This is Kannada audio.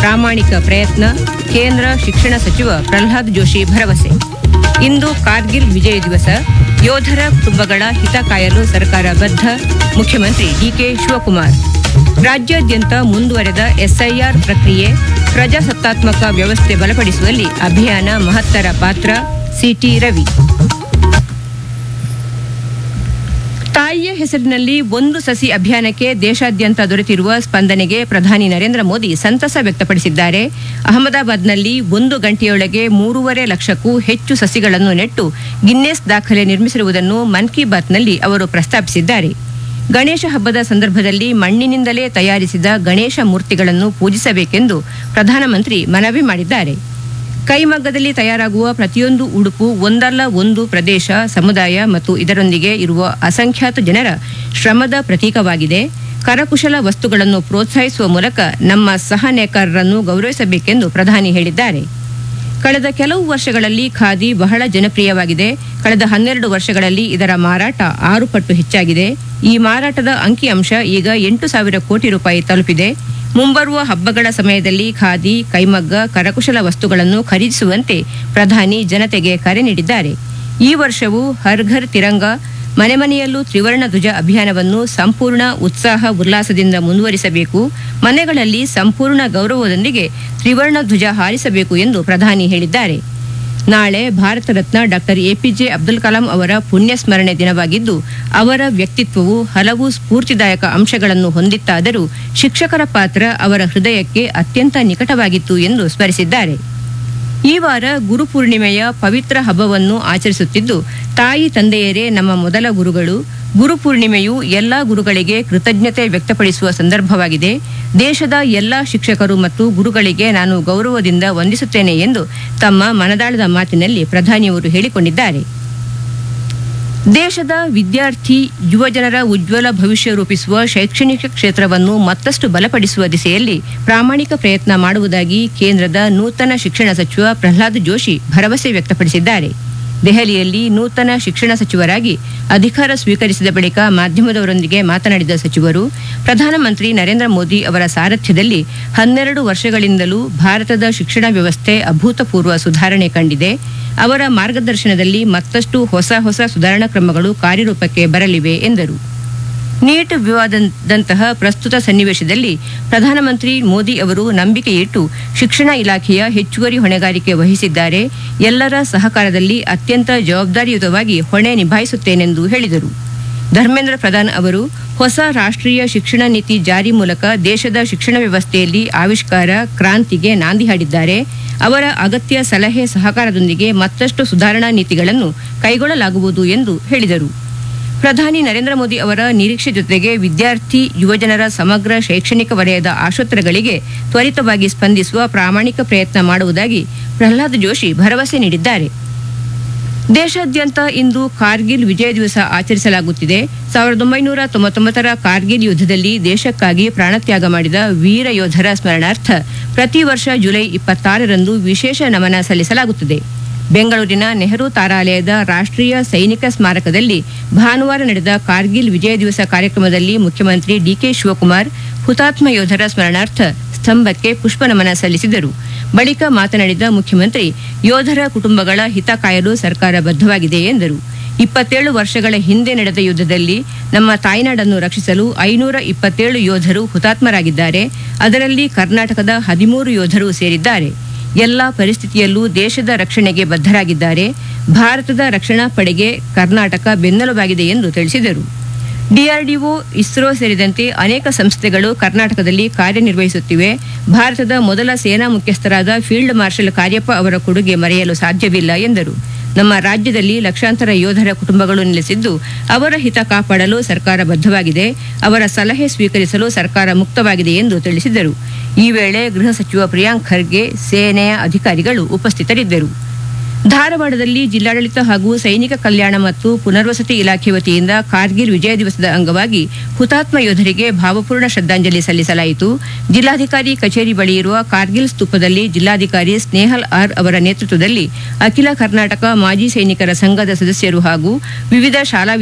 ಪ್ರಾಮಾಣಿಕ ಪ್ರಯತ್ನ ಕೇಂದ್ರ ಶಿಕ್ಷಣ ಸಚಿವ ಪ್ರಹ್ಲಾದ್ ಜೋಶಿ ಭರವಸೆ ಇಂದು ಕಾರ್ಗಿಲ್ ವಿಜಯ ದಿವಸ ಯೋಧರ ಕುಟುಂಬಗಳ ಹಿತ ಕಾಯಲು ಸರ್ಕಾರ ಬದ್ಧ ಮುಖ್ಯಮಂತ್ರಿ ಡಿಕೆ ಶಿವಕುಮಾರ್ ರಾಜ್ಯಾದ್ಯಂತ ಮುಂದುವರೆದ ಎಸ್ಐಆರ್ ಪ್ರಕ್ರಿಯೆ ಪ್ರಜಾಸತ್ತಾತ್ಮಕ ವ್ಯವಸ್ಥೆ ಬಲಪಡಿಸುವಲ್ಲಿ ಅಭಿಯಾನ ಮಹತ್ತರ ಪಾತ್ರ ಸಿಟಿ ರವಿ ತಾಯಿಯ ಹೆಸರಿನಲ್ಲಿ ಒಂದು ಸಸಿ ಅಭಿಯಾನಕ್ಕೆ ದೇಶಾದ್ಯಂತ ದೊರೆತಿರುವ ಸ್ಪಂದನೆಗೆ ಪ್ರಧಾನಿ ನರೇಂದ್ರ ಮೋದಿ ಸಂತಸ ವ್ಯಕ್ತಪಡಿಸಿದ್ದಾರೆ ಅಹಮದಾಬಾದ್ನಲ್ಲಿ ಒಂದು ಗಂಟೆಯೊಳಗೆ ಮೂರುವರೆ ಲಕ್ಷಕ್ಕೂ ಹೆಚ್ಚು ಸಸಿಗಳನ್ನು ನೆಟ್ಟು ಗಿನ್ನೆಸ್ ದಾಖಲೆ ನಿರ್ಮಿಸಿರುವುದನ್ನು ಮನ್ ಕಿ ಬಾತ್ನಲ್ಲಿ ಅವರು ಪ್ರಸ್ತಾಪಿಸಿದ್ದಾರೆ ಗಣೇಶ ಹಬ್ಬದ ಸಂದರ್ಭದಲ್ಲಿ ಮಣ್ಣಿನಿಂದಲೇ ತಯಾರಿಸಿದ ಗಣೇಶ ಮೂರ್ತಿಗಳನ್ನು ಪೂಜಿಸಬೇಕೆಂದು ಪ್ರಧಾನಮಂತ್ರಿ ಮನವಿ ಮಾಡಿದ್ದಾರೆ ಕೈಮಗ್ಗದಲ್ಲಿ ತಯಾರಾಗುವ ಪ್ರತಿಯೊಂದು ಉಡುಪು ಒಂದಲ್ಲ ಒಂದು ಪ್ರದೇಶ ಸಮುದಾಯ ಮತ್ತು ಇದರೊಂದಿಗೆ ಇರುವ ಅಸಂಖ್ಯಾತ ಜನರ ಶ್ರಮದ ಪ್ರತೀಕವಾಗಿದೆ ಕರಕುಶಲ ವಸ್ತುಗಳನ್ನು ಪ್ರೋತ್ಸಾಹಿಸುವ ಮೂಲಕ ನಮ್ಮ ಸಹ ನೇಕಾರರನ್ನು ಗೌರವಿಸಬೇಕೆಂದು ಪ್ರಧಾನಿ ಹೇಳಿದ್ದಾರೆ ಕಳೆದ ಕೆಲವು ವರ್ಷಗಳಲ್ಲಿ ಖಾದಿ ಬಹಳ ಜನಪ್ರಿಯವಾಗಿದೆ ಕಳೆದ ಹನ್ನೆರಡು ವರ್ಷಗಳಲ್ಲಿ ಇದರ ಮಾರಾಟ ಆರು ಪಟ್ಟು ಹೆಚ್ಚಾಗಿದೆ ಈ ಮಾರಾಟದ ಅಂಕಿಅಂಶ ಈಗ ಎಂಟು ಸಾವಿರ ಕೋಟಿ ರೂಪಾಯಿ ತಲುಪಿದೆ ಮುಂಬರುವ ಹಬ್ಬಗಳ ಸಮಯದಲ್ಲಿ ಖಾದಿ ಕೈಮಗ್ಗ ಕರಕುಶಲ ವಸ್ತುಗಳನ್ನು ಖರೀದಿಸುವಂತೆ ಪ್ರಧಾನಿ ಜನತೆಗೆ ಕರೆ ನೀಡಿದ್ದಾರೆ ಈ ವರ್ಷವೂ ಹರ್ ಘರ್ ತಿರಂಗ ಮನೆ ಮನೆಯಲ್ಲೂ ತ್ರಿವರ್ಣ ಧ್ವಜ ಅಭಿಯಾನವನ್ನು ಸಂಪೂರ್ಣ ಉತ್ಸಾಹ ಉಲ್ಲಾಸದಿಂದ ಮುಂದುವರಿಸಬೇಕು ಮನೆಗಳಲ್ಲಿ ಸಂಪೂರ್ಣ ಗೌರವದೊಂದಿಗೆ ತ್ರಿವರ್ಣ ಧ್ವಜ ಹಾರಿಸಬೇಕು ಎಂದು ಪ್ರಧಾನಿ ಹೇಳಿದ್ದಾರೆ ನಾಳೆ ಭಾರತ ರತ್ನ ಡಾಕ್ಟರ್ ಎಪಿಜೆ ಅಬ್ದುಲ್ ಕಲಾಂ ಅವರ ಪುಣ್ಯ ಸ್ಮರಣೆ ದಿನವಾಗಿದ್ದು ಅವರ ವ್ಯಕ್ತಿತ್ವವು ಹಲವು ಸ್ಫೂರ್ತಿದಾಯಕ ಅಂಶಗಳನ್ನು ಹೊಂದಿತ್ತಾದರೂ ಶಿಕ್ಷಕರ ಪಾತ್ರ ಅವರ ಹೃದಯಕ್ಕೆ ಅತ್ಯಂತ ನಿಕಟವಾಗಿತ್ತು ಎಂದು ಸ್ಮರಿಸಿದ್ದಾರೆ ಈ ವಾರ ಗುರುಪೂರ್ಣಿಮೆಯ ಪವಿತ್ರ ಹಬ್ಬವನ್ನು ಆಚರಿಸುತ್ತಿದ್ದು ತಾಯಿ ತಂದೆಯರೇ ನಮ್ಮ ಮೊದಲ ಗುರುಗಳು ಗುರುಪೂರ್ಣಿಮೆಯು ಎಲ್ಲಾ ಗುರುಗಳಿಗೆ ಕೃತಜ್ಞತೆ ವ್ಯಕ್ತಪಡಿಸುವ ಸಂದರ್ಭವಾಗಿದೆ ದೇಶದ ಎಲ್ಲಾ ಶಿಕ್ಷಕರು ಮತ್ತು ಗುರುಗಳಿಗೆ ನಾನು ಗೌರವದಿಂದ ವಂದಿಸುತ್ತೇನೆ ಎಂದು ತಮ್ಮ ಮನದಾಳದ ಮಾತಿನಲ್ಲಿ ಪ್ರಧಾನಿಯವರು ಹೇಳಿಕೊಂಡಿದ್ದಾರೆ ದೇಶದ ವಿದ್ಯಾರ್ಥಿ ಯುವಜನರ ಉಜ್ವಲ ಭವಿಷ್ಯ ರೂಪಿಸುವ ಶೈಕ್ಷಣಿಕ ಕ್ಷೇತ್ರವನ್ನು ಮತ್ತಷ್ಟು ಬಲಪಡಿಸುವ ದಿಸೆಯಲ್ಲಿ ಪ್ರಾಮಾಣಿಕ ಪ್ರಯತ್ನ ಮಾಡುವುದಾಗಿ ಕೇಂದ್ರದ ನೂತನ ಶಿಕ್ಷಣ ಸಚಿವ ಪ್ರಹ್ಲಾದ್ ಜೋಶಿ ಭರವಸೆ ವ್ಯಕ್ತಪಡಿಸಿದ್ದಾರೆ ದೆಹಲಿಯಲ್ಲಿ ನೂತನ ಶಿಕ್ಷಣ ಸಚಿವರಾಗಿ ಅಧಿಕಾರ ಸ್ವೀಕರಿಸಿದ ಬಳಿಕ ಮಾಧ್ಯಮದವರೊಂದಿಗೆ ಮಾತನಾಡಿದ ಸಚಿವರು ಪ್ರಧಾನಮಂತ್ರಿ ನರೇಂದ್ರ ಮೋದಿ ಅವರ ಸಾರಥ್ಯದಲ್ಲಿ ಹನ್ನೆರಡು ವರ್ಷಗಳಿಂದಲೂ ಭಾರತದ ಶಿಕ್ಷಣ ವ್ಯವಸ್ಥೆ ಅಭೂತಪೂರ್ವ ಸುಧಾರಣೆ ಕಂಡಿದೆ ಅವರ ಮಾರ್ಗದರ್ಶನದಲ್ಲಿ ಮತ್ತಷ್ಟು ಹೊಸ ಹೊಸ ಸುಧಾರಣಾ ಕ್ರಮಗಳು ಕಾರ್ಯರೂಪಕ್ಕೆ ಬರಲಿವೆ ಎಂದರು ನೀಟ್ ವಿವಾದದಂತಹ ಪ್ರಸ್ತುತ ಸನ್ನಿವೇಶದಲ್ಲಿ ಪ್ರಧಾನಮಂತ್ರಿ ಮೋದಿ ಅವರು ನಂಬಿಕೆ ಇಟ್ಟು ಶಿಕ್ಷಣ ಇಲಾಖೆಯ ಹೆಚ್ಚುವರಿ ಹೊಣೆಗಾರಿಕೆ ವಹಿಸಿದ್ದಾರೆ ಎಲ್ಲರ ಸಹಕಾರದಲ್ಲಿ ಅತ್ಯಂತ ಜವಾಬ್ದಾರಿಯುತವಾಗಿ ಹೊಣೆ ನಿಭಾಯಿಸುತ್ತೇನೆಂದು ಹೇಳಿದರು ಧರ್ಮೇಂದ್ರ ಪ್ರಧಾನ್ ಅವರು ಹೊಸ ರಾಷ್ಟ್ರೀಯ ಶಿಕ್ಷಣ ನೀತಿ ಜಾರಿ ಮೂಲಕ ದೇಶದ ಶಿಕ್ಷಣ ವ್ಯವಸ್ಥೆಯಲ್ಲಿ ಆವಿಷ್ಕಾರ ಕ್ರಾಂತಿಗೆ ನಾಂದಿ ಹಾಡಿದ್ದಾರೆ ಅವರ ಅಗತ್ಯ ಸಲಹೆ ಸಹಕಾರದೊಂದಿಗೆ ಮತ್ತಷ್ಟು ಸುಧಾರಣಾ ನೀತಿಗಳನ್ನು ಕೈಗೊಳ್ಳಲಾಗುವುದು ಎಂದು ಹೇಳಿದರು ಪ್ರಧಾನಿ ನರೇಂದ್ರ ಮೋದಿ ಅವರ ನಿರೀಕ್ಷೆ ಜೊತೆಗೆ ವಿದ್ಯಾರ್ಥಿ ಯುವಜನರ ಸಮಗ್ರ ಶೈಕ್ಷಣಿಕ ವಲಯದ ಆಶೋತ್ತರಗಳಿಗೆ ತ್ವರಿತವಾಗಿ ಸ್ಪಂದಿಸುವ ಪ್ರಾಮಾಣಿಕ ಪ್ರಯತ್ನ ಮಾಡುವುದಾಗಿ ಪ್ರಹ್ಲಾದ್ ಜೋಶಿ ಭರವಸೆ ನೀಡಿದ್ದಾರೆ ದೇಶಾದ್ಯಂತ ಇಂದು ಕಾರ್ಗಿಲ್ ವಿಜಯ ದಿವಸ ಆಚರಿಸಲಾಗುತ್ತಿದೆ ಸಾವಿರದ ಒಂಬೈನೂರ ತೊಂಬತ್ತೊಂಬತ್ತರ ಕಾರ್ಗಿಲ್ ಯುದ್ಧದಲ್ಲಿ ದೇಶಕ್ಕಾಗಿ ಪ್ರಾಣತ್ಯಾಗ ಮಾಡಿದ ವೀರ ಯೋಧರ ಸ್ಮರಣಾರ್ಥ ಪ್ರತಿ ವರ್ಷ ಜುಲೈ ಇಪ್ಪತ್ತಾರರಂದು ವಿಶೇಷ ನಮನ ಸಲ್ಲಿಸಲಾಗುತ್ತದೆ ಬೆಂಗಳೂರಿನ ನೆಹರು ತಾರಾಲಯದ ರಾಷ್ಟ್ರೀಯ ಸೈನಿಕ ಸ್ಮಾರಕದಲ್ಲಿ ಭಾನುವಾರ ನಡೆದ ಕಾರ್ಗಿಲ್ ವಿಜಯ ದಿವಸ ಕಾರ್ಯಕ್ರಮದಲ್ಲಿ ಮುಖ್ಯಮಂತ್ರಿ ಡಿಕೆ ಶಿವಕುಮಾರ್ ಹುತಾತ್ಮ ಯೋಧರ ಸ್ಮರಣಾರ್ಥ ಸ್ತಂಭಕ್ಕೆ ಪುಷ್ಪ ನಮನ ಸಲ್ಲಿಸಿದರು ಬಳಿಕ ಮಾತನಾಡಿದ ಮುಖ್ಯಮಂತ್ರಿ ಯೋಧರ ಕುಟುಂಬಗಳ ಹಿತ ಕಾಯಲು ಸರ್ಕಾರ ಬದ್ಧವಾಗಿದೆ ಎಂದರು ಇಪ್ಪತ್ತೇಳು ವರ್ಷಗಳ ಹಿಂದೆ ನಡೆದ ಯುದ್ಧದಲ್ಲಿ ನಮ್ಮ ತಾಯ್ನಾಡನ್ನು ರಕ್ಷಿಸಲು ಐನೂರ ಇಪ್ಪತ್ತೇಳು ಯೋಧರು ಹುತಾತ್ಮರಾಗಿದ್ದಾರೆ ಅದರಲ್ಲಿ ಕರ್ನಾಟಕದ ಹದಿಮೂರು ಯೋಧರು ಸೇರಿದ್ದಾರೆ ಎಲ್ಲ ಪರಿಸ್ಥಿತಿಯಲ್ಲೂ ದೇಶದ ರಕ್ಷಣೆಗೆ ಬದ್ಧರಾಗಿದ್ದಾರೆ ಭಾರತದ ರಕ್ಷಣಾ ಪಡೆಗೆ ಕರ್ನಾಟಕ ಬೆನ್ನೆಲುಬಾಗಿದೆ ಎಂದು ತಿಳಿಸಿದರು ಡಿಆರ್ಡಿಒ ಇಸ್ರೋ ಸೇರಿದಂತೆ ಅನೇಕ ಸಂಸ್ಥೆಗಳು ಕರ್ನಾಟಕದಲ್ಲಿ ಕಾರ್ಯನಿರ್ವಹಿಸುತ್ತಿವೆ ಭಾರತದ ಮೊದಲ ಸೇನಾ ಮುಖ್ಯಸ್ಥರಾದ ಫೀಲ್ಡ್ ಮಾರ್ಷಲ್ ಕಾರ್ಯಪ್ಪ ಅವರ ಕೊಡುಗೆ ಮರೆಯಲು ಸಾಧ್ಯವಿಲ್ಲ ಎಂದರು ನಮ್ಮ ರಾಜ್ಯದಲ್ಲಿ ಲಕ್ಷಾಂತರ ಯೋಧರ ಕುಟುಂಬಗಳು ನೆಲೆಸಿದ್ದು ಅವರ ಹಿತ ಕಾಪಾಡಲು ಸರ್ಕಾರ ಬದ್ಧವಾಗಿದೆ ಅವರ ಸಲಹೆ ಸ್ವೀಕರಿಸಲು ಸರ್ಕಾರ ಮುಕ್ತವಾಗಿದೆ ಎಂದು ತಿಳಿಸಿದರು ಈ ವೇಳೆ ಗೃಹ ಸಚಿವ ಪ್ರಿಯಾಂಕ್ ಖರ್ಗೆ ಸೇನೆಯ ಅಧಿಕಾರಿಗಳು ಉಪಸ್ಥಿತರಿದ್ದರು ಧಾರವಾಡದಲ್ಲಿ ಜಿಲ್ಲಾಡಳಿತ ಹಾಗೂ ಸೈನಿಕ ಕಲ್ಯಾಣ ಮತ್ತು ಪುನರ್ವಸತಿ ಇಲಾಖೆ ವತಿಯಿಂದ ಕಾರ್ಗಿಲ್ ವಿಜಯ ದಿವಸದ ಅಂಗವಾಗಿ ಹುತಾತ್ಮ ಯೋಧರಿಗೆ ಭಾವಪೂರ್ಣ ಶ್ರದ್ಧಾಂಜಲಿ ಸಲ್ಲಿಸಲಾಯಿತು ಜಿಲ್ಲಾಧಿಕಾರಿ ಕಚೇರಿ ಬಳಿ ಇರುವ ಕಾರ್ಗಿಲ್ ಸ್ತೂಪದಲ್ಲಿ ಜಿಲ್ಲಾಧಿಕಾರಿ ಸ್ನೇಹಲ್ ಆರ್ ಅವರ ನೇತೃತ್ವದಲ್ಲಿ ಅಖಿಲ ಕರ್ನಾಟಕ ಮಾಜಿ ಸೈನಿಕರ ಸಂಘದ ಸದಸ್ಯರು ಹಾಗೂ ವಿವಿಧ ಶಾಲಾ